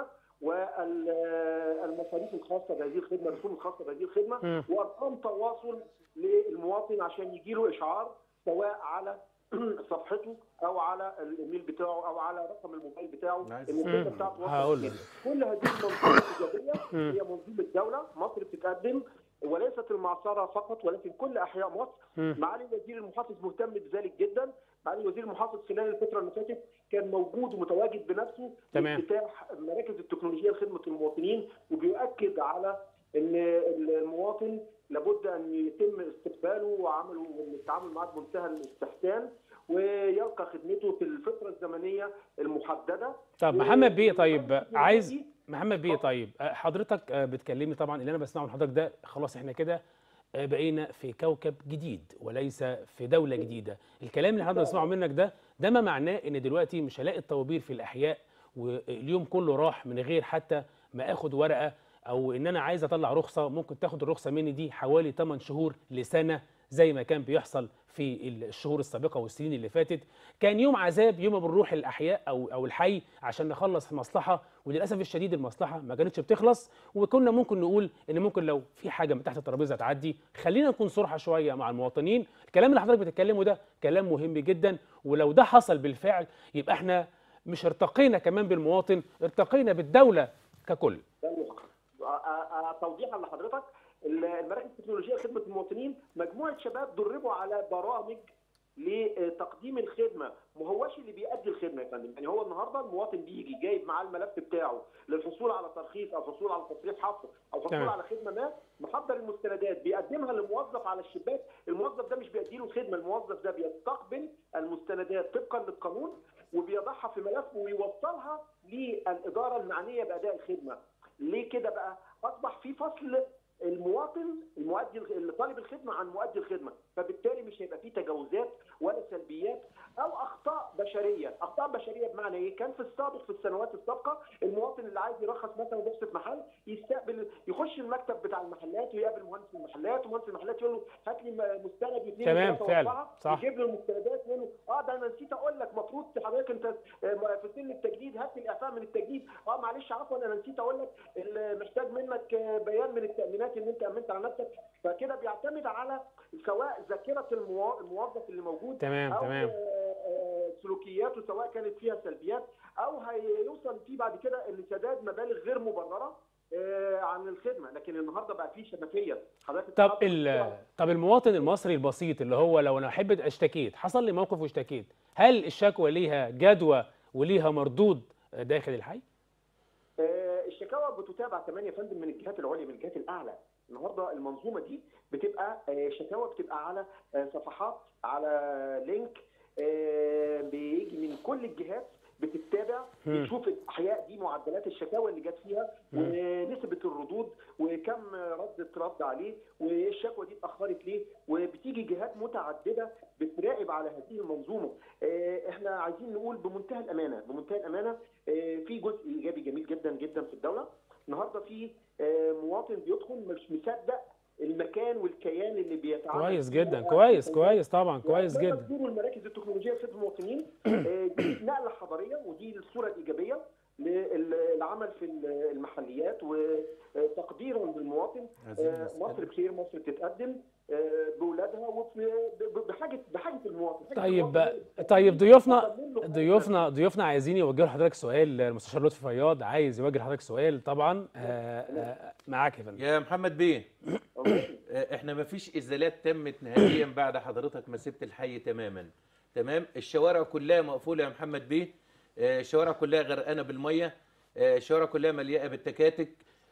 والمصاريف الخاصه بهذه الخدمه الرسوم الخاصه بهذه الخدمه مم. وارقام تواصل للمواطن عشان يجي له اشعار سواء على صفحته او على الايميل بتاعه او على رقم الموبايل بتاعه عايز- ان الخدمه مم. بتاعته هقول وصلت لك. كل هذه المنظومه الايجابيه مم. هي منظومه دوله مصر بتتقدم وليست المعصره فقط ولكن كل احياء مصر مم. معالي وزير المحافظ مهتم بذلك جدا معالي وزير المحافظ خلال الفتره اللي فاتت كان موجود ومتواجد بنفسه تمام. لافتتاح مراكز التكنولوجيا لخدمه المواطنين وبيؤكد على ان المواطن لابد ان يتم استقباله وعمله والتعامل معاه بمنتهى الاستحسان ويلقى خدمته في الفتره الزمنيه المحدده طب محمد بيه طيب والمراكز عايز دي محمد بيه اتفضل. طيب آه، حضرتك آه، بتكلمني طبعا اللي انا بسمعه من حضرتك ده خلاص احنا كده آه، بقينا في كوكب جديد وليس في دولة جديدة الكلام اللي حضرتك بنسمعه منك ده ده ما معناه ان دلوقتي مش هلاقي الطوابير في الاحياء واليوم كله راح من غير حتى ما اخد ورقة او ان انا عايز اطلع رخصة ممكن تاخد الرخصة مني دي حوالي 8 شهور لسنة زي ما كان بيحصل في الشهور السابقة والسنين اللي فاتت كان يوم عذاب يوم ما بنروح الاحياء او او الحي عشان نخلص مصلحه وللاسف الشديد المصلحه ما كانتش بتخلص وكنا ممكن نقول ان ممكن لو في حاجه من تحت الترابيزه تعدي خلينا نكون صراحه شويه مع المواطنين الكلام اللي حضرتك بتتكلمه ده كلام مهم جدا ولو ده حصل بالفعل يبقى احنا مش ارتقينا كمان بالمواطن ارتقينا بالدوله ككل ده الواقع. آه، آه، آه، توضيحا لحضرتك المراكز التكنولوجيه لخدمه المواطنين مجموعه شباب دربوا على برامج لتقديم الخدمه ما هوش اللي بيأدي الخدمه يا فندم يعني هو النهارده المواطن بيجي جايب معاه الملف بتاعه للحصول على ترخيص او الحصول على تصريح حفر او الحصول تمام. على خدمه ما محضر المستندات بيقدمها لموظف على الشباك الموظف ده مش بيدي له الخدمه الموظف ده بيستقبل المستندات طبقا للقانون وبيضعها في ملف ويوصلها للاداره المعنيه باداء الخدمه ليه كده بقى اصبح في فصل المواطن المؤدي اللي طالب الخدمه عن مؤدي الخدمه فبالتالي مش هيبقى فيه تجاوزات ولا سلبيات او اخطاء بشريه اخطاء بشريه بمعنى ايه كان في السابق في السنوات السابقه المواطن اللي عايز يرخص مثلا رخصه محل يستقبل يخش المكتب بتاع المحلات ويقابل مهندس المحلات ومهندس المحلات يقول له هات لي مستند واثنين تمام، وثلاثة فعلا، وأربعة. صح. يجيب له المستندات يقول له اه ده انا نسيت اقول لك المفروض حضرتك انت آه، في سن التجديد هات لي الاعفاء من التجديد اه معلش عفوا انا نسيت اقول لك ال- محتاج منك آه، بيان من التامينات ان انت امنت على نفسك فكده بيعتمد على سواء ذاكره الموا- الموظف اللي موجود تمام او تمام آه، آه، سلوكياته سواء كانت فيها سلبيات او هيوصل فيه بعد كده لسداد مبالغ غير مبرره آه، عن الخدمه لكن النهارده بقى فيه شفافيه حضرتك طب بتحضر ال طب المواطن المصري البسيط اللي هو لو انا احب اشتكيت حصل لي موقف واشتكيت هل الشكوى ليها جدوى وليها مردود داخل الحي؟ آه، الشكاوى بتتابع كمان يا فندم من الجهات العليا من الجهات الاعلى النهارده المنظومه دي بتبقى آه، شكاوى بتبقى على آه، صفحات على لينك آه، بيجي من كل الجهات بتتابع مم. بتشوف الاحياء دي معدلات الشكاوى اللي جت فيها مم. ونسبه الردود وكم رد رد عليه والشكوى دي اتاخرت ليه وبتيجي جهات متعدده بتراقب على هذه المنظومه آه، احنا عايزين نقول بمنتهى الامانه بمنتهى الامانه آه، في جزء ايجابي جميل جدا جدا في الدوله النهارده في آه، مواطن بيدخل مش مصدق المكان والكيان اللي بيتعامل كويس فيه جدا مع كويس الحكومة. كويس طبعا كويس لما جدا تزوروا المراكز التكنولوجيه لخدمه المواطنين آه، دي نقله حضاريه ودي الصوره الايجابيه للعمل في المحليات وتقديرا للمواطن عايزين آه، نسأل. مصر بخير مصر بتتقدم آه، باولادها وبحاجه بحاجه المواطن حاجة طيب المواطن طيب ضيوفنا تقدم له حاجة. ضيوفنا ضيوفنا عايزين يوجهوا لحضرتك سؤال المستشار لطفي فياض عايز يوجه لحضرتك سؤال طبعا آه، آه، معاك يا فندم يا محمد بيه آه، احنا ما فيش ازالات تمت نهائيا بعد حضرتك ما سبت الحي تماما تمام الشوارع كلها مقفوله يا محمد بيه آه، الشوارع كلها غرقانه بالميه آه، الشوارع كلها مليئه بالتكاتك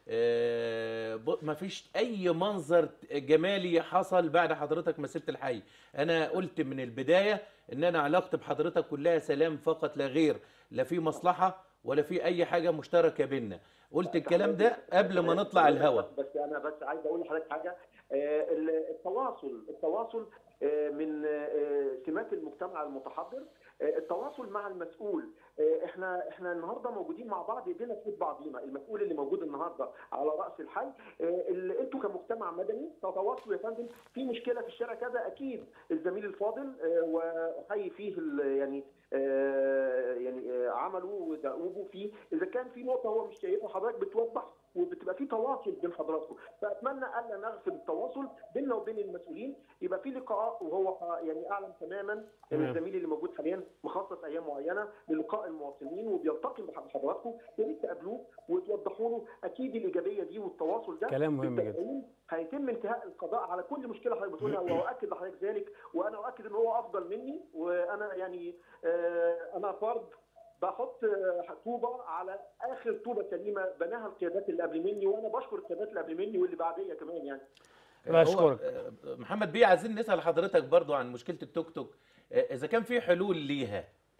ما فيش اي منظر جمالي حصل بعد حضرتك ما سبت الحي انا قلت من البدايه ان انا علاقتي بحضرتك كلها سلام فقط لا غير لا في مصلحه ولا في اي حاجه مشتركه بينا قلت الكلام ده قبل ما نطلع الهوا بس انا بس عايز اقول لحضرتك حاجه آه، التواصل التواصل آه، من آه، سمات المجتمع المتحضر آه، التواصل مع المسؤول آه، احنا احنا النهارده موجودين مع بعض ايدينا في ايد بعضينا المسؤول اللي موجود النهارده على راس الحي آه، اللي انتوا كمجتمع مدني تتواصلوا يا فندم في مشكله في الشارع كذا اكيد الزميل الفاضل آه، واحيي فيه ال- يعني آه، يعني آه، عمله ودؤوبه فيه اذا كان في نقطه هو مش شايفها حضرتك بتوضح وبتبقى في تواصل بين حضراتكم فاتمنى الا نغفل التواصل بيننا وبين المسؤولين يبقى في لقاء وهو يعني اعلم تماما ان تمام. الزميل اللي موجود حاليا مخصص ايام معينه للقاء المواطنين وبيلتقي بحضراتكم يا ريت تقابلوه وتوضحوا له اكيد الايجابيه دي والتواصل ده كلام مهم جدا بالتأكيد هيتم انتهاء القضاء على كل مشكله حضرتك بتقولها واؤكد لحضرتك ذلك وانا اؤكد ان هو افضل مني وانا يعني آه، انا فرد بحط آه، طوبه على اخر طوبه سليمه بناها القيادات اللي قبل مني وانا بشكر القيادات اللي قبل مني واللي بعديه كمان يعني هو، بشكرك. آه، محمد بيه عايزين نسال حضرتك برضو عن مشكله التوك توك آه، اذا كان في حلول ليها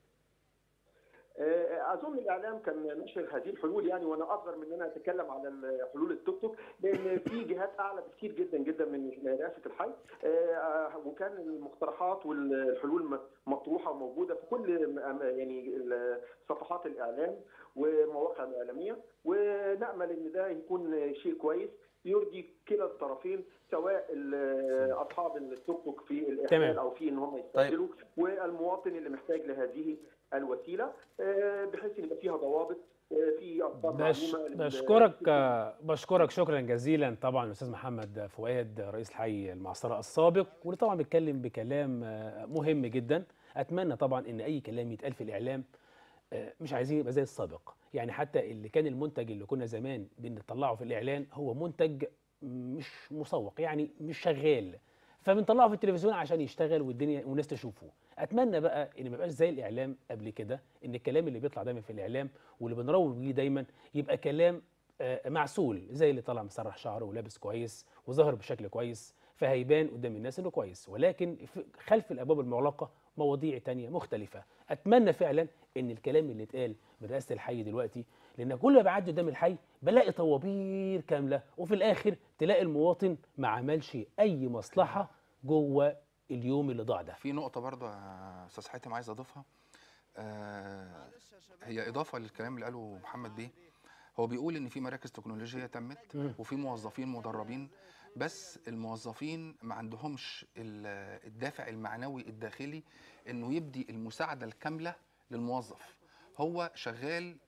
آه، اظن الاعلام كان نشر هذه الحلول يعني وانا اصغر من ان انا اتكلم على ال- حلول التوك توك لان في جهات اعلى بكثير جدا جدا من رئاسه الحي آه، وكان المقترحات والحلول م- مطروحه وموجوده في كل م- يعني ال- صفحات الاعلام ومواقع الاعلاميه ونامل ان ده يكون شيء كويس يرضي كلا الطرفين سواء ال- اصحاب التوك توك في تمام. الاحمال او في ان هم يستبدلوا والمواطن اللي محتاج لهذه الوسيله آه، بحيث ان يبقى فيها ضوابط آه، في افكار بش معلومه لل- بشكرك آه، بشكرك شكرا جزيلا طبعا الاستاذ محمد فؤاد رئيس الحي المعصره السابق واللي طبعا بيتكلم بكلام آه، مهم جدا اتمنى طبعا ان اي كلام يتقال في الاعلام آه، مش عايزين يبقى زي السابق يعني حتى اللي كان المنتج اللي كنا زمان بنطلعه في الاعلان هو منتج مش مسوق يعني مش شغال فبنطلعه في التلفزيون عشان يشتغل والدنيا والناس تشوفه اتمنى بقى ان ما يبقاش زي الاعلام قبل كده ان الكلام اللي بيطلع دايما في الاعلام واللي بنروج بيه دايما يبقى كلام آه، معسول زي اللي طالع مسرح شعره ولابس كويس وظاهر بشكل كويس فهيبان قدام الناس انه كويس ولكن في- خلف الابواب المغلقه مواضيع تانية مختلفه اتمنى فعلا ان الكلام اللي اتقال من رئاسه الحي دلوقتي لان كل ما بعدي قدام الحي بلاقي طوابير كامله وفي الاخر تلاقي المواطن ما عملش اي مصلحه جوه اليوم اللي ضاع ده في نقطة برضه يا أستاذ حاتم عايز أضيفها آه هي إضافة للكلام اللي قاله محمد بيه هو بيقول إن في مراكز تكنولوجية تمت مم. وفي موظفين مدربين بس الموظفين ما عندهمش ال- الدافع المعنوي الداخلي إنه يبدي المساعدة الكاملة للموظف هو شغال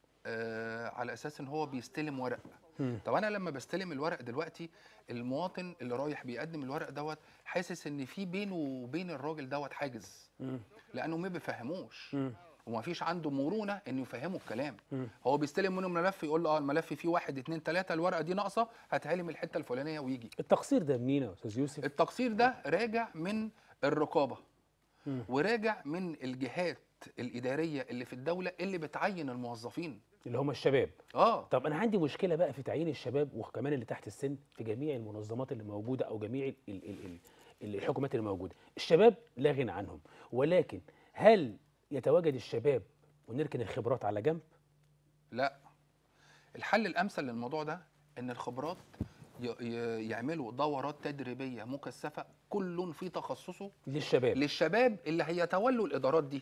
آه على أساس إن هو بيستلم ورق مم. طب انا لما بستلم الورق دلوقتي المواطن اللي رايح بيقدم الورق دوت حاسس ان في بينه وبين الراجل دوت حاجز مم. لانه ما بيفهموش مم. وما فيش عنده مرونه انه يفهمه الكلام مم. هو بيستلم منه ملف يقول له اه الملف فيه واحد اتنين تلاته الورقه دي ناقصه هتعلم الحته الفلانيه ويجي التقصير ده منين يا استاذ يوسف؟ التقصير ده راجع من الرقابه مم. وراجع من الجهات الاداريه اللي في الدوله اللي بتعين الموظفين اللي هم الشباب اه طب انا عندي مشكله بقى في تعيين الشباب وكمان اللي تحت السن في جميع المنظمات اللي موجوده او جميع ال ال ال ال الحكومات اللي موجوده الشباب لا غنى عنهم ولكن هل يتواجد الشباب ونركن الخبرات على جنب لا الحل الامثل للموضوع ده ان الخبرات ي- ي- يعملوا دورات تدريبيه مكثفه كل في تخصصه للشباب للشباب اللي هيتولوا الادارات دي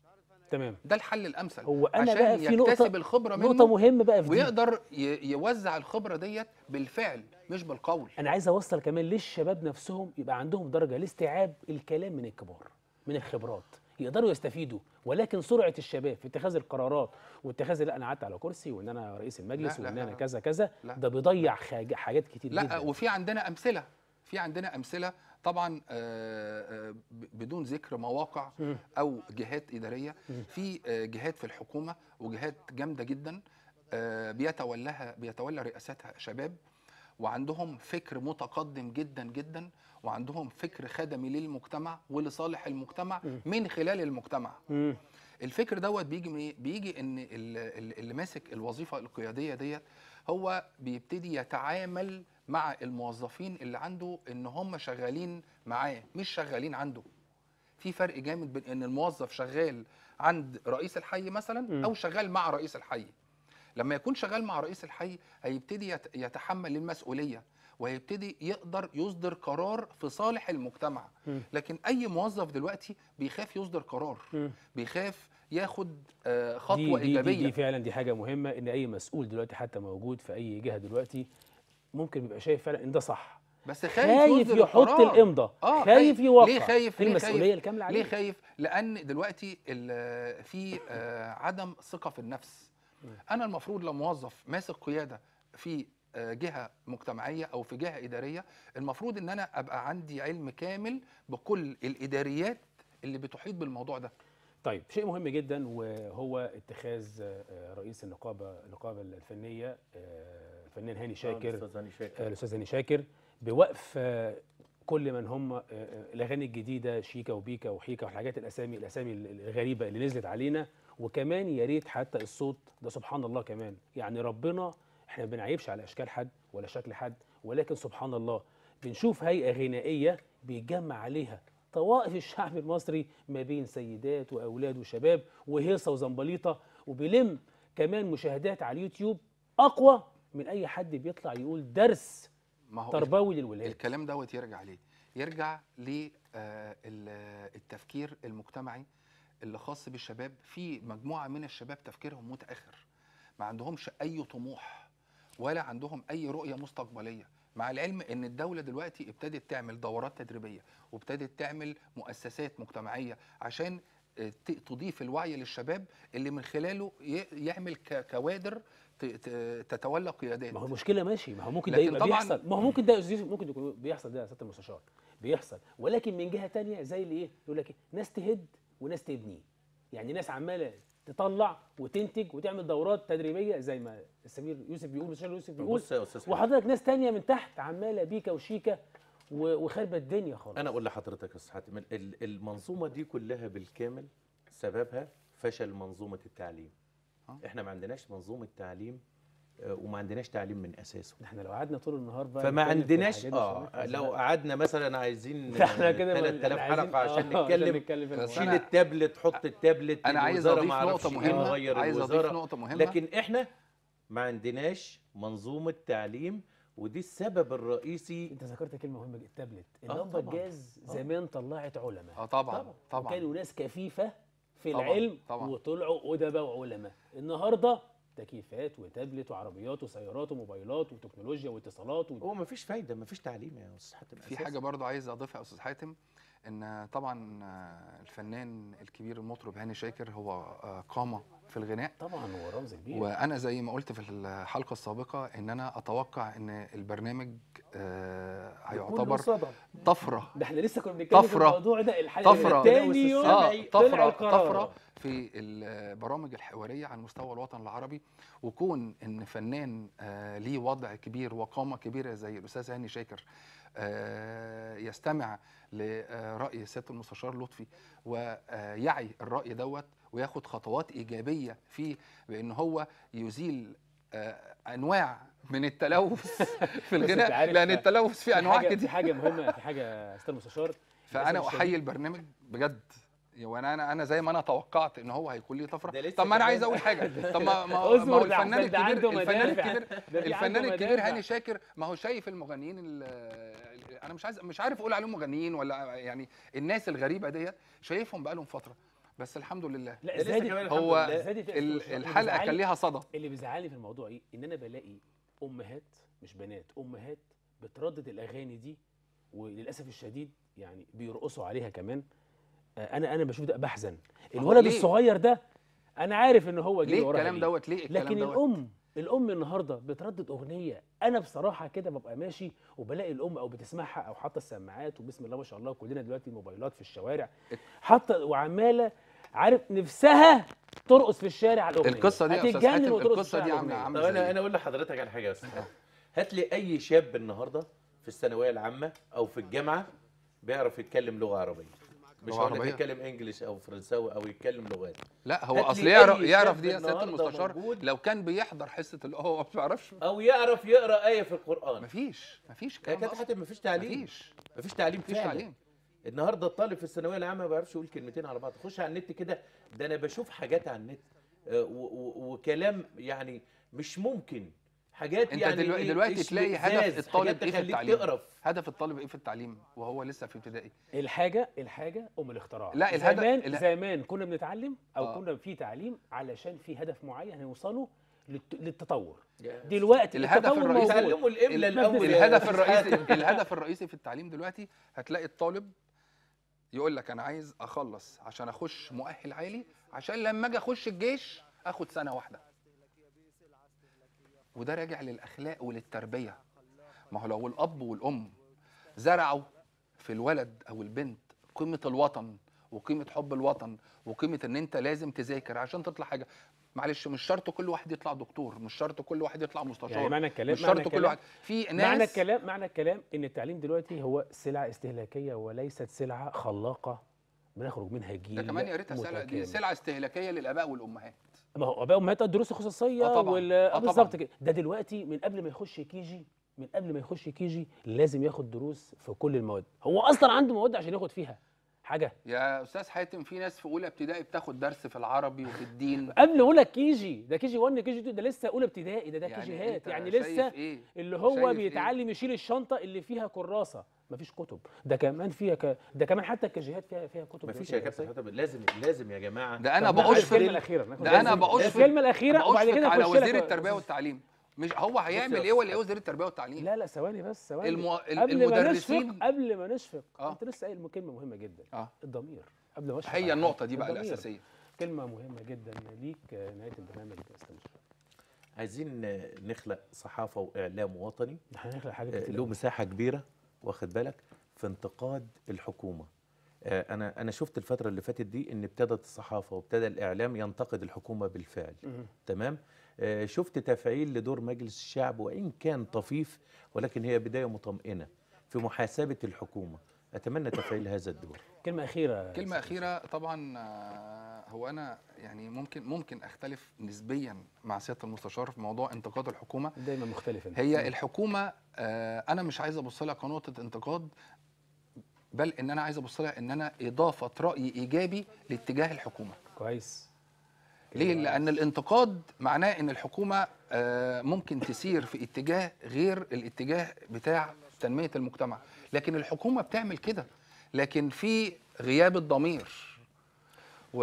تمام ده الحل الامثل هو أنا عشان بقى في نقطة- يكتسب الخبره نقطه منه مهمه بقى في دي ويقدر ي- يوزع الخبره ديت بالفعل مش بالقول انا عايز اوصل كمان للشباب نفسهم يبقى عندهم درجه لاستيعاب الكلام من الكبار من الخبرات يقدروا يستفيدوا ولكن سرعه الشباب في اتخاذ القرارات واتخاذ لا انا قعدت على كرسي وان انا رئيس المجلس لا، لا، وان لا، انا لا. كذا كذا لا. ده بيضيع حاجة حاجات كتير لا جدا وفي عندنا امثله في عندنا امثله طبعا آه، آه، ب- بدون ذكر مواقع مم. او جهات اداريه مم. في آه، جهات في الحكومه وجهات جامده جدا آه، بيتولاها بيتولى رئاستها شباب وعندهم فكر متقدم جدا جدا وعندهم فكر خدمي للمجتمع ولصالح المجتمع مم. من خلال المجتمع مم. الفكر دوت بيجي من ايه؟ بيجي ان ال- ال- اللي ماسك الوظيفه القياديه ديت هو بيبتدي يتعامل مع الموظفين اللي عنده ان هم شغالين معاه مش شغالين عنده في فرق جامد بين ان الموظف شغال عند رئيس الحي مثلا مم. او شغال مع رئيس الحي لما يكون شغال مع رئيس الحي هيبتدي يت- يتحمل المسؤوليه وهيبتدي يقدر يصدر قرار في صالح المجتمع مم. لكن اي موظف دلوقتي بيخاف يصدر قرار مم. بيخاف ياخد آه، دي خطوه دي, دي, ايجابيه دي فعلا دي حاجه مهمه ان اي مسؤول دلوقتي حتى موجود في اي جهه دلوقتي ممكن يبقى شايف فعلا ان ده صح بس خايف, خايف يصدر يحط القرار. الامضه آه، خايف خايف. يوقع ليه خايف؟ في ليه المسؤوليه خايف؟ الكامله ليه عليه خايف لان دلوقتي ال- في آه، عدم ثقه في النفس انا المفروض لو موظف ماسك قياده في آه، جهه مجتمعيه او في جهه اداريه المفروض ان انا ابقى عندي علم كامل بكل الاداريات اللي بتحيط بالموضوع ده طيب شيء مهم جدا وهو اتخاذ آه، رئيس النقابه النقابه الفنيه آه، الفنان هاني شاكر أستاذ هاني آه، شاكر الاستاذ هاني شاكر بوقف آه، كل من هم آه، آه، الاغاني الجديده شيكا وبيكا وحيكا والحاجات الاسامي الاسامي الغريبه اللي نزلت علينا وكمان يا ريت حتى الصوت ده سبحان الله كمان يعني ربنا احنا ما بنعيبش على اشكال حد ولا شكل حد ولكن سبحان الله بنشوف هيئه غنائيه بيتجمع عليها طوائف الشعب المصري ما بين سيدات واولاد وشباب وهيصه وزنبليطه وبيلم كمان مشاهدات على اليوتيوب اقوى من اي حد بيطلع يقول درس ما هو تربوي للولاد الكلام دوت يرجع ليه؟ يرجع للتفكير المجتمعي اللي خاص بالشباب في مجموعه من الشباب تفكيرهم متاخر ما عندهمش اي طموح ولا عندهم اي رؤيه مستقبليه مع العلم ان الدوله دلوقتي ابتدت تعمل دورات تدريبيه وابتدت تعمل مؤسسات مجتمعيه عشان آه، ت- تضيف الوعي للشباب اللي من خلاله ي- يعمل ك- كوادر ت- ت- تتولى قيادات ما هو المشكله ماشي ما هو ممكن ده لكن يبقى طبعاً- بيحصل ما هو ممكن ده يا أستاذ يوسف ممكن يكون بيحصل ده يا سياده المستشار بيحصل ولكن من جهه تانية زي اللي ايه يقول لك إيه؟ ناس تهد وناس تبني يعني ناس عماله تطلع وتنتج وتعمل دورات تدريبيه زي ما السمير يوسف بيقول مستشار يوسف بيقول بص يا استاذ حمد، وحضرتك ناس تانية من تحت عماله بيكا وشيكا و- وخربت الدنيا خالص انا اقول لحضرتك يا استاذ حاتم ال- المنظومه دي كلها بالكامل سببها فشل منظومه التعليم آه. احنا ما عندناش منظومه تعليم آه، وما عندناش تعليم من اساسه احنا لو قعدنا طول النهار بقى فما نتكلم في عندناش الحاجات دي اه مش هنخلص لو بقى. قعدنا مثلا عايزين احنا كده ما- 3000 إحنا عايزين- حلقه عشان آه، نتكلم نتكلم في بس الموضوع. شيل أنا- التابلت حط التابلت انا عايز الوزارة اضيف ما أعرفش نقطه إيه، مهمه نغير عايز اضيف الوزارة. نقطه مهمه لكن احنا ما عندناش منظومه تعليم ودي السبب الرئيسي انت ذكرت كلمه مهمه جدا التابلت آه، اللمبه طبعاً. الجاز آه. زمان طلعت علماء اه طبعا طبعاً. طبعا وكانوا ناس كفيفه في طبعاً، العلم طبعاً. وطلعوا ادباء وعلماء النهارده تكييفات وتابلت وعربيات وسيارات وموبايلات وتكنولوجيا واتصالات و... هو ما فيش فايده ما فيش تعليم يا استاذ حاتم في أساساً. حاجه برضو عايز اضيفها يا استاذ حاتم ان طبعا آه، الفنان الكبير المطرب هاني شاكر هو آه، قامه في الغناء طبعا هو رمز كبير وانا زي ما قلت في الحلقه السابقه ان انا اتوقع ان البرنامج آه، بكل هيعتبر صدى. طفره ده احنا لسه كنا بنتكلم في طفرة. الموضوع ده الحلقه طفرة. تاني يوم اه سمعي طلع طفره القرار. طفره في البرامج الحواريه على مستوى الوطن العربي وكون ان فنان آه ليه وضع كبير وقامه كبيره زي الاستاذ هاني شاكر آه يستمع لراي سياده المستشار لطفي ويعي الراي دوت وياخد خطوات ايجابيه فيه بان هو يزيل آه انواع من التلوث في أنت الغناء عارف لان التلوث فيه انواع حاجة- في كتير حاجه مهمه في حاجه يا استاذ المستشار فانا للأسف احيي الشديد- البرنامج بجد وانا انا انا زي ما انا توقعت ان هو هيكون ليه ده طفره لسه طب ما انا كمان. عايز اقول حاجه طب ما ما هو- ما هو اصبر ده الفنان أحسن ده الكبير عنده الفنان مدافع. الكبير ده في الفنان عنده الكبير مدافع. هاني شاكر ما هو شايف المغنيين ال- ال- انا مش عايز مش عارف اقول عليهم مغنيين ولا يعني الناس الغريبه ديت شايفهم بقالهم فتره بس الحمد لله لا ده لسه زادت كمان هو الحمد لله. زادت يا ال- أستاذ مصطفى. الحلقه اللي كان ليها صدى اللي بيزعلني في الموضوع ايه ان انا بلاقي امهات مش بنات امهات بتردد الاغاني دي وللاسف الشديد يعني بيرقصوا عليها كمان آه، انا انا بشوف ده بحزن هو الولد ليه؟ الصغير ده انا عارف ان هو جري ليه وراها الكلام ليه. دوت ليه الكلام لكن دوت الام الام النهارده بتردد اغنيه انا بصراحه كده ببقى ماشي وبلاقي الام او بتسمعها او حاطه السماعات وبسم الله ما شاء الله كلنا دلوقتي موبايلات في الشوارع حاطه وعماله عارف نفسها ترقص في الشارع على الاغنيه القصه دي يا استاذ هتتجنن حاتم وترقص في القصه دي الشارع عامله على عامله طب انا زي انا اقول لحضرتك على حاجه يا استاذ حاتم. هات لي اي شاب النهارده في الثانويه العامه او في الجامعه بيعرف يتكلم لغه عربيه مش لغة هقول لك عربية؟ يتكلم انجليش او فرنساوي او يتكلم لغات لا هو هات لي اصل يعرف أي يعرف شاب دي يا سياده النهاردة المستشار موجود. لو كان بيحضر حصه اللي هو ما بيعرفش او يعرف يقرا ايه في القران مفيش مفيش يا الكلام ده كابتن أصلاً. حاتم مفيش تعليم مفيش مفيش تعليم مفيش فعلا تعليم النهارده الطالب في الثانويه العامه ما بيعرفش يقول كلمتين على بعض خش على النت كده ده انا بشوف حاجات على النت آه، و- و- وكلام يعني مش ممكن حاجات انت يعني دلوقتي إيه؟ دلوقتي تلاقي هدف اشمئزاز، الطالب حاجات ايه في تخليك التعليم تقرف هدف الطالب ايه في التعليم وهو لسه في ابتدائي الحاجه الحاجه ام الاختراع لا، الهدف- زمان اله- زمان كنا بنتعلم او آه. كنا في تعليم علشان في هدف معين هنوصله للت- للتطور يا دلوقتي الهدف التطور الرئيسي- موجود. يتعلموا الاملا المبدأ الاول الرئيسي- الهدف يا الرئيسي أستاذ حاتم. الهدف الرئيسي في التعليم دلوقتي هتلاقي الطالب يقول لك انا عايز اخلص عشان اخش مؤهل عالي عشان لما اجي اخش الجيش اخد سنه واحده وده راجع للاخلاق وللتربيه ما هو لو الاب والام زرعوا في الولد او البنت قيمه الوطن وقيمه حب الوطن وقيمه ان انت لازم تذاكر عشان تطلع حاجه معلش مش شرط كل واحد يطلع دكتور مش شرط كل واحد يطلع مستشار يعني معنى الكلام مش معنى شرط كل الكلام- واحد في ناس معنى الكلام معنى الكلام ان التعليم دلوقتي هو سلعه استهلاكيه وليست سلعه خلاقه بنخرج منها جيل ده كمان يا ريتها سلعه دي متكامل. سلعه استهلاكيه للاباء والامهات ما هو اباء وامهات الدروس الخصوصيه آه طبعاً. وال آه آه طبعاً. بالظبط كده ده دلوقتي من قبل ما يخش كيجي من قبل ما يخش كيجي لازم ياخد دروس في كل المواد هو اصلا عنده مواد عشان ياخد فيها حاجه يا استاذ حاتم في ناس في اولى ابتدائي بتاخد درس في العربي وفي الدين قبل اقول لك كيجي ده كيجي 1 كيجي 2 ده لسه اولى ابتدائي ده ده يعني كيجي هات أنت يعني شايف لسه إيه؟ اللي هو شايف إيه؟ بيتعلم يشيل الشنطه اللي فيها كراسه مفيش كتب ده كمان فيها ك... ده كمان حتى الكيجيهات فيها فيها كتب مفيش دلوقتي يا كابتن دراسية. حاتم لازم لازم يا جماعه ده انا طب ناخد بأشفق الكلمه الاخيره ناخد ده انا الكلمة- بأشفق الكلمه الاخيره وبعد بأشفق كده على نخش وزير لك- التربيه والتعليم مش هو هيعمل ايه ولا ايه وزير التربيه والتعليم لا لا ثواني بس ثواني المو... ال- قبل ما المدرسين نشفق قبل ما نشفق آه. انت لسه قايل كلمه مهمه جدا اه الضمير قبل ما اشفق هي على النقطه حاجة. دي بقى الضمير. الاساسيه كلمه مهمه جدا ليك آه، نهايه البرنامج استاذ مشرف عايزين نخلق صحافه واعلام وطني احنا هنخلق حاجه آه، كتير له أوي. مساحه كبيره واخد بالك في انتقاد الحكومه آه، انا انا شفت الفتره اللي فاتت دي ان ابتدت الصحافه وابتدى الاعلام ينتقد الحكومه بالفعل مهم. تمام آه، شفت تفعيل لدور مجلس الشعب وان كان طفيف ولكن هي بدايه مطمئنه في محاسبه الحكومه اتمنى تفعيل هذا الدور كلمه اخيره كلمه أستاذ اخيره طبعا آه، هو انا يعني ممكن ممكن اختلف نسبيا مع سياده المستشار في موضوع انتقاد الحكومه مشرف. دايما مختلفه هي الحكومه آه، انا مش عايز ابص لها كنقطه انتقاد بل ان انا عايز ابص لها ان انا اضافه راي ايجابي لاتجاه الحكومه كويس ليه لان الانتقاد معناه ان الحكومه آه، ممكن تسير في اتجاه غير الاتجاه بتاع تنميه المجتمع لكن الحكومه بتعمل كده لكن في غياب الضمير و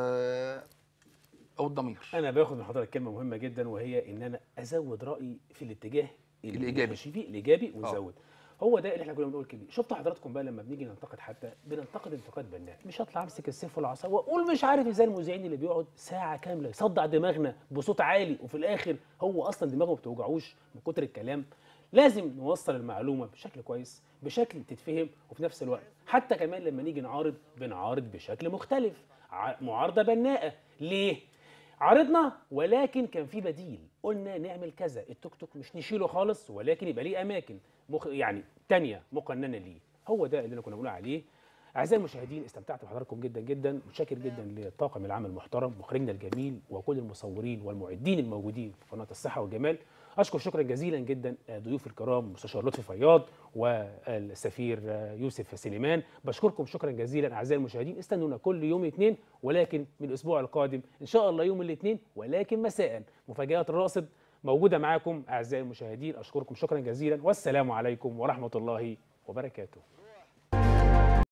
او الضمير انا باخد من حضرتك كلمه مهمه جدا وهي ان انا ازود رايي في الاتجاه اللي الإيجابي. ماشي فيه الايجابي آه. ونزود هو ده اللي احنا كنا بنقول كده شفتوا حضراتكم بقى لما بنيجي ننتقد حتى بننتقد انتقاد بناء مش هطلع امسك السيف والعصا واقول مش عارف ازاي المذيعين اللي بيقعد ساعه كامله يصدع دماغنا بصوت عالي وفي الاخر هو اصلا دماغه ما بتوجعوش من كتر الكلام لازم نوصل المعلومه بشكل كويس بشكل تتفهم وفي نفس الوقت حتى كمان لما نيجي نعارض بنعارض بشكل مختلف ع- معارضه بناءه ليه عرضنا ولكن كان في بديل قلنا نعمل كذا التوك توك مش نشيله خالص ولكن يبقى ليه اماكن مخ... يعني تانية مقننه ليه هو ده اللي انا كنا بنقول عليه اعزائي المشاهدين استمتعت بحضراتكم جدا جدا متشكر جدا لطاقم العمل المحترم مخرجنا الجميل وكل المصورين والمعدين الموجودين في قناه الصحه والجمال اشكر شكرا جزيلا جدا ضيوف الكرام مستشار لطفي فياض والسفير يوسف سليمان بشكركم شكرا جزيلا اعزائي المشاهدين استنونا كل يوم اثنين ولكن من الاسبوع القادم ان شاء الله يوم الاثنين ولكن مساء مفاجات الراصد موجوده معاكم اعزائي المشاهدين اشكركم شكرا جزيلا والسلام عليكم ورحمه الله وبركاته